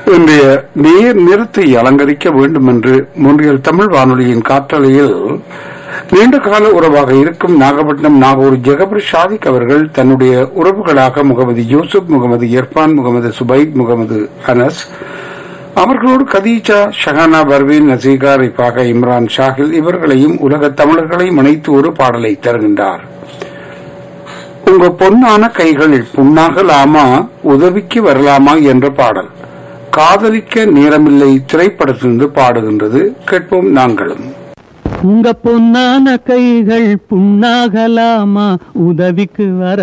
இன்றைய நேர் நிறத்தை அலங்கரிக்க வேண்டும் என்று முன்றியல் தமிழ் வானொலியின் காற்றலையில் நீண்ட கால உறவாக இருக்கும் நாகப்பட்டினம் நாகூர் ஜெகபர் ஷாதிக் அவர்கள் தன்னுடைய உறவுகளாக முகமது யூசுப் முகமது இர்பான் முகமது சுபைத் முகமது அனஸ் அவர்களோடு கதீஜா ஷஹானா பர்வீன் நசீகா ரிஃபாக இம்ரான் ஷாகில் இவர்களையும் உலக தமிழர்களையும் இணைத்து ஒரு பாடலை தருகின்றார் உங்க பொன்னான கைகள் புண்ணாகலாமா உதவிக்கு வரலாமா என்ற பாடல் காதலிக்க நேரமில்லை திரைப்படத்திலிருந்து பாடுகின்றது கேட்போம் நாங்களும் உங்க பொன்னான கைகள் புண்ணாகலாமா உதவிக்கு வர